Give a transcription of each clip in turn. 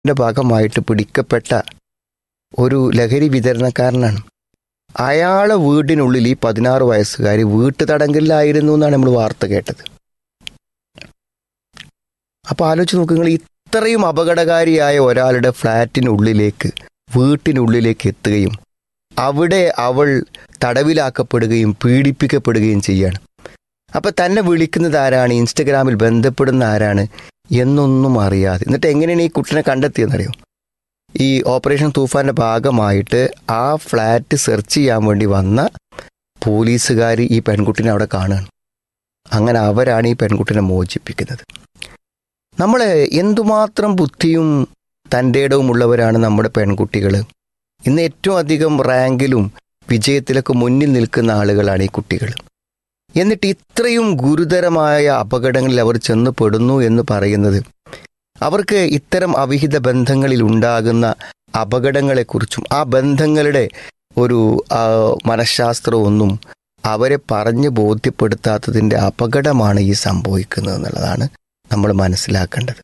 ന്റെ ഭാഗമായിട്ട് പിടിക്കപ്പെട്ട ഒരു ലഹരി വിതരണക്കാരനാണ് അയാളെ വീടിനുള്ളിൽ ഈ പതിനാറ് വയസ്സുകാരി വീട്ടു തടങ്കലിലായിരുന്നു എന്നാണ് നമ്മൾ വാർത്ത കേട്ടത് അപ്പൊ ആലോചിച്ച് നോക്ക് നിങ്ങൾ ഇത്രയും അപകടകാരിയായ ഒരാളുടെ ഫ്ലാറ്റിനുള്ളിലേക്ക് വീട്ടിനുള്ളിലേക്ക് എത്തുകയും അവിടെ അവൾ തടവിലാക്കപ്പെടുകയും പീഡിപ്പിക്കപ്പെടുകയും ചെയ്യാണ് അപ്പൊ തന്നെ വിളിക്കുന്നത് ആരാണ് ഇൻസ്റ്റഗ്രാമിൽ ബന്ധപ്പെടുന്ന ആരാണ് എന്നൊന്നും അറിയാതെ എന്നിട്ട് എങ്ങനെയാണ് ഈ കുട്ടിനെ കണ്ടെത്തിയെന്നറിയോ ഈ ഓപ്പറേഷൻ തൂഫാന്റെ ഭാഗമായിട്ട് ആ ഫ്ലാറ്റ് സെർച്ച് ചെയ്യാൻ വേണ്ടി വന്ന പോലീസുകാർ ഈ പെൺകുട്ടിനെ അവിടെ കാണുകയാണ് അങ്ങനെ അവരാണ് ഈ പെൺകുട്ടിനെ മോചിപ്പിക്കുന്നത് നമ്മൾ എന്തുമാത്രം ബുദ്ധിയും തൻ്റെ ഇടവും ഉള്ളവരാണ് നമ്മുടെ പെൺകുട്ടികൾ ഇന്ന് ഏറ്റവും അധികം റാങ്കിലും വിജയത്തിലൊക്കെ മുന്നിൽ നിൽക്കുന്ന ആളുകളാണ് ഈ കുട്ടികൾ എന്നിട്ട് ഇത്രയും ഗുരുതരമായ അപകടങ്ങളിൽ അവർ ചെന്ന് പെടുന്നു എന്ന് പറയുന്നത് അവർക്ക് ഇത്തരം അവിഹിത ബന്ധങ്ങളിൽ ഉണ്ടാകുന്ന അപകടങ്ങളെക്കുറിച്ചും ആ ബന്ധങ്ങളുടെ ഒരു ആ, മനഃശാസ്ത്രമൊന്നും അവരെ പറഞ്ഞ് ബോധ്യപ്പെടുത്താത്തതിൻ്റെ അപകടമാണ് ഈ സംഭവിക്കുന്നത് എന്നുള്ളതാണ് നമ്മൾ മനസ്സിലാക്കേണ്ടത്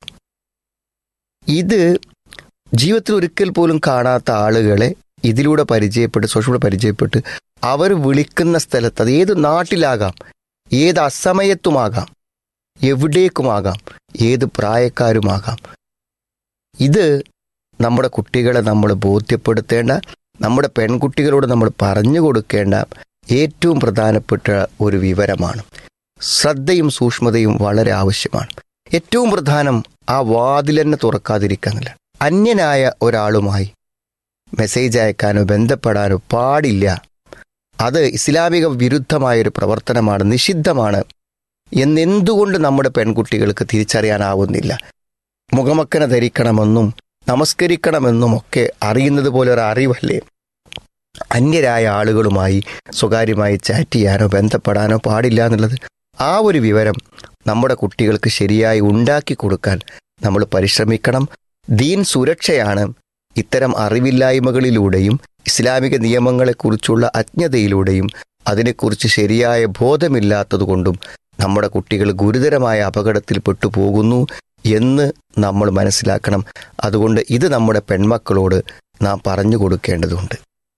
ഇത് ജീവിതത്തിൽ ഒരിക്കൽ പോലും കാണാത്ത ആളുകളെ ഇതിലൂടെ പരിചയപ്പെട്ട് സോഷ്യലൂടെ പരിചയപ്പെട്ട് അവർ വിളിക്കുന്ന സ്ഥലത്ത് അത് ഏത് നാട്ടിലാകാം ഏത് അസമയത്തുമാകാം എവിടേക്കുമാകാം ഏത് പ്രായക്കാരുമാകാം ഇത് നമ്മുടെ കുട്ടികളെ നമ്മൾ ബോധ്യപ്പെടുത്തേണ്ട നമ്മുടെ പെൺകുട്ടികളോട് നമ്മൾ പറഞ്ഞു കൊടുക്കേണ്ട ഏറ്റവും പ്രധാനപ്പെട്ട ഒരു വിവരമാണ് ശ്രദ്ധയും സൂക്ഷ്മതയും വളരെ ആവശ്യമാണ് ഏറ്റവും പ്രധാനം ആ വാതിലെന്നെ തുറക്കാതിരിക്കുന്നില്ല അന്യനായ ഒരാളുമായി മെസ്സേജ് അയക്കാനോ ബന്ധപ്പെടാനോ പാടില്ല അത് ഇസ്ലാമിക വിരുദ്ധമായൊരു പ്രവർത്തനമാണ് നിഷിദ്ധമാണ് എന്നെന്തുകൊണ്ട് നമ്മുടെ പെൺകുട്ടികൾക്ക് തിരിച്ചറിയാനാവുന്നില്ല മുഖമക്കന ധരിക്കണമെന്നും നമസ്കരിക്കണമെന്നും ഒക്കെ അറിയുന്നത് പോലെ ഒരു അറിവല്ലേ അന്യരായ ആളുകളുമായി സ്വകാര്യമായി ചാറ്റ് ചെയ്യാനോ ബന്ധപ്പെടാനോ പാടില്ല എന്നുള്ളത് ആ ഒരു വിവരം നമ്മുടെ കുട്ടികൾക്ക് ശരിയായി ഉണ്ടാക്കി കൊടുക്കാൻ നമ്മൾ പരിശ്രമിക്കണം ദീൻ സുരക്ഷയാണ് ഇത്തരം അറിവില്ലായ്മകളിലൂടെയും ഇസ്ലാമിക നിയമങ്ങളെക്കുറിച്ചുള്ള അജ്ഞതയിലൂടെയും അതിനെക്കുറിച്ച് ശരിയായ ബോധമില്ലാത്തതുകൊണ്ടും നമ്മുടെ കുട്ടികൾ ഗുരുതരമായ അപകടത്തിൽപ്പെട്ടു പോകുന്നു എന്ന് നമ്മൾ മനസ്സിലാക്കണം അതുകൊണ്ട് ഇത് നമ്മുടെ പെൺമക്കളോട് നാം പറഞ്ഞു കൊടുക്കേണ്ടതുണ്ട്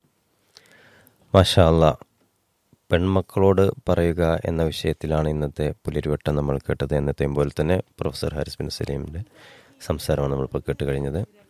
മാഷാ അല്ല പെൺമക്കളോട് പറയുക എന്ന വിഷയത്തിലാണ് ഇന്നത്തെ പുലരിവട്ടം നമ്മൾ കേട്ടത് എന്നത്തെയും പോലെ തന്നെ പ്രൊഫസർ ഹാരിസ് ബിൻ സലീമിൻ്റെ സംസാരമാണ് നമ്മളിപ്പോൾ കേട്ട് കഴിഞ്ഞത്